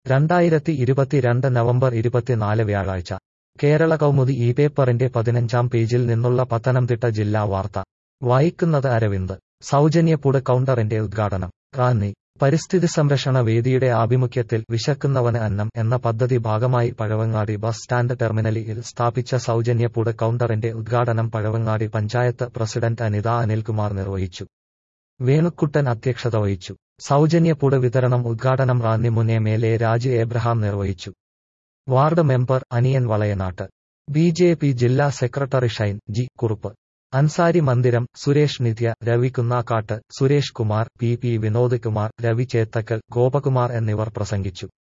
രണ്ടായിരത്തി ഇരുപത്തിരണ്ട് നവംബർ ഇരുപത്തിനാല് വ്യാഴാഴ്ച കേരള കൗമുദി ഈ പേപ്പറിന്റെ പതിനഞ്ചാം പേജിൽ നിന്നുള്ള പത്തനംതിട്ട ജില്ലാ വാർത്ത വായിക്കുന്നത് അരവിന്ദ് സൗജന്യ ഫുഡ് കൗണ്ടറിന്റെ ഉദ്ഘാടനം റാന്നി പരിസ്ഥിതി സംരക്ഷണ വേദിയുടെ ആഭിമുഖ്യത്തിൽ വിശക്കുന്നവന് അന്നം എന്ന പദ്ധതി ഭാഗമായി പഴവങ്ങാടി ബസ് സ്റ്റാൻഡ് ടെർമിനലിൽ സ്ഥാപിച്ച സൗജന്യ ഫുഡ് കൗണ്ടറിന്റെ ഉദ്ഘാടനം പഴവങ്ങാടി പഞ്ചായത്ത് പ്രസിഡന്റ് അനിത അനിൽകുമാർ നിർവഹിച്ചു വേണുക്കുട്ടൻ അധ്യക്ഷത വഹിച്ചു സൗജന്യ ഫുഡ് വിതരണം ഉദ്ഘാടനം റാന്നി മുൻ M L A Raju Abraham നിർവഹിച്ചു ward member Aniyan Valayanattu B J P ജില്ലാ secretary Shine G Kurup Ansari Mandiram Suresh Nithya Ravi Kunnakkattu Suresh Kumar P P Vinod Kumar Ravi Chethackal Gopakumar എന്നിവർ പ്രസംഗിച്ചു